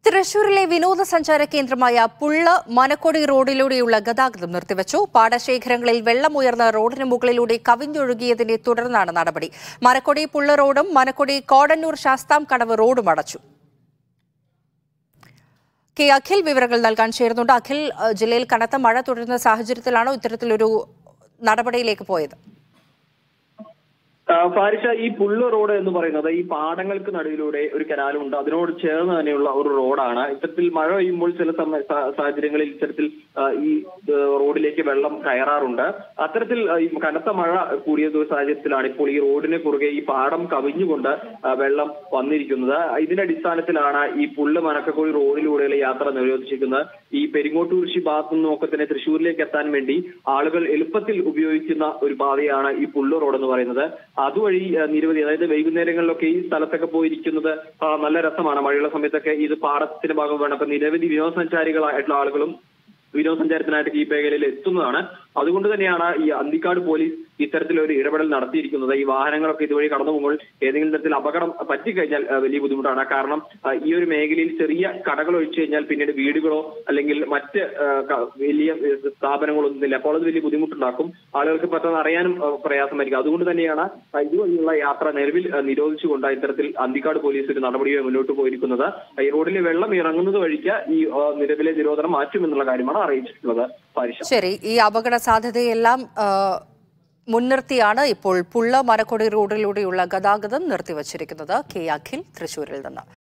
തൃശൂരിലെ വിനോദസഞ്ചാര കേന്ദ്രമായ പുള്ള മനക്കൊടി റോഡിലൂടെയുള്ള ഗതാഗതം നിർത്തിവച്ചു പാടശേഖരങ്ങളിൽ വെള്ളമുയർന്ന റോഡിന് മുകളിലൂടെ കവിഞ്ഞൊഴുകിയതിനെ തുടർന്നാണ് നടപടി മരക്കൊടി പുള്ള റോഡും മനക്കൊടി കോടന്നൂർ ശാസ്താം കടവ് റോഡും അടച്ചു കെ അഖിൽ വിവരങ്ങൾ നൽകാൻ ചേരുന്നുണ്ട് അഖിൽ ഏഹ്, ജില്ലയിൽ കനത്ത മഴ തുടരുന്ന സാഹചര്യത്തിലാണോ ഇത്തരത്തിലൊരു നടപടിയിലേക്ക് പോയത് ആ, ഫാരിഷ ഈ പുള്ളു റോഡ് എന്ന് പറയുന്നത് ഈ പാടങ്ങൾക്ക് നടുവിലൂടെ ഒരു കനാലുണ്ട് അതിനോട് ചേർന്ന് തന്നെയുള്ള ഒരു റോഡാണ് ഇത്തരത്തിൽ മഴ പെയ്യുമ്പോൾ ചില സമയ സാ- സാഹചര്യങ്ങളിൽ ഇത്തരത്തിൽ ആ, ഈ ഏ, റോഡിലേക്ക് വെള്ളം കയറാറുണ്ട് അത്തരത്തിൽ ആ, ഈ കനത്ത മഴ കൂടിയ ഒരു സാഹചര്യത്തിലാണ് ഇപ്പോൾ ഈ റോഡിന് കുറുകെ ഈ പാടം കവിഞ്ഞുകൊണ്ട് ആ, വെള്ളം വന്നിരിക്കുന്നത് ഇതിന്റെ അടിസ്ഥാനത്തിലാണ് ഈ പുള്ള് മനക്കക്കോഴി റോഡിലൂടെയുള്ള യാത്ര നിരോധിച്ചിരിക്കുന്നത് ഈ പെരിങ്ങോട്ടൂർശി ഭാഗത്തു നിന്നൊക്കെ തന്നെ തൃശ്ശൂരിലേക്ക് എത്താൻ വേണ്ടി ആളുകൾ എളുപ്പത്തിൽ ഉപയോഗിക്കുന്ന ഒരു പാതയാണ് ഈ പുള്ളു റോഡ് എന്ന് പറയുന്നത് അതുവഴി ആ, നിരവധി അതായത് വൈകുന്നേരങ്ങളിലൊക്കെ ഈ സ്ഥലത്തൊക്കെ പോയിരിക്കുന്നത് ആ, നല്ല രസമാണ് മഴയുള്ള സമയത്തൊക്കെ ഇത് പാടത്തിന്റെ ഭാഗമാണ് അപ്പൊ നിരവധി വിനോദസഞ്ചാരികളായിട്ടുള്ള ആളുകളും വിനോദസഞ്ചാരത്തിനായിട്ട് ഈ മേഖലയിൽ എത്തുന്നതാണ് അതുകൊണ്ട് തന്നെയാണ് ഈ അന്തിക്കാട് പോലീസ് ഇത്തരത്തിലൊരു ഇടപെടൽ നടത്തിയിരിക്കുന്നത് ഈ വാഹനങ്ങളൊക്കെ ഇതുവഴി കടന്നു പോകുമ്പോൾ ഏതെങ്കിലും തരത്തിൽ അപകടം പറ്റിക്കഴിഞ്ഞാൽ ആ, വലിയ ബുദ്ധിമുട്ടാണ് കാരണം ആ, ഈ ഒരു മേഖലയിൽ ചെറിയ കടകൾ ഒഴിച്ചു കഴിഞ്ഞാൽ പിന്നീട് വീടുകളോ അല്ലെങ്കിൽ മറ്റ് ആ, ക- വലിയ ഏ, സ്ഥാപനങ്ങളോ ഒന്നുമില്ല അപ്പോൾ അത് വലിയ ബുദ്ധിമുട്ടുണ്ടാക്കും ആളുകൾക്ക് പെട്ടെന്ന് അറിയാനും ആ, പ്രയാസമായിരിക്കും അതുകൊണ്ട് തന്നെയാണ് ആ, ഇതുവഴിയുള്ള യാത്ര നിലവിൽ ആ, നിരോധിച്ചുകൊണ്ട് ഇത്തരത്തിൽ അന്തിക്കാട് പോലീസ് ഒരു നടപടിയുമായി മുന്നോട്ട് പോയിരിക്കുന്നത് ഈ റോഡിൽ വെള്ളം ഇറങ്ങുന്നത് വഴിക്ക് ഈ ആ, നിലവിലെ നിരോധനം മാറ്റുമെന്നുള്ള കാര്യമാണ് അറിയിച്ചിട്ടുള്ളത് പാരിഷ ശരി ഈ അപകട സാധ്യതയെല്ലാം ആ, മുൻനിർത്തിയാണ് ഇപ്പോൾ പുള്ള മരക്കൊടി റോഡിലൂടെയുള്ള ഗതാഗതം നിർത്തിവച്ചിരിക്കുന്നത് കെ അഖിൽ തൃശൂരിൽ നിന്ന്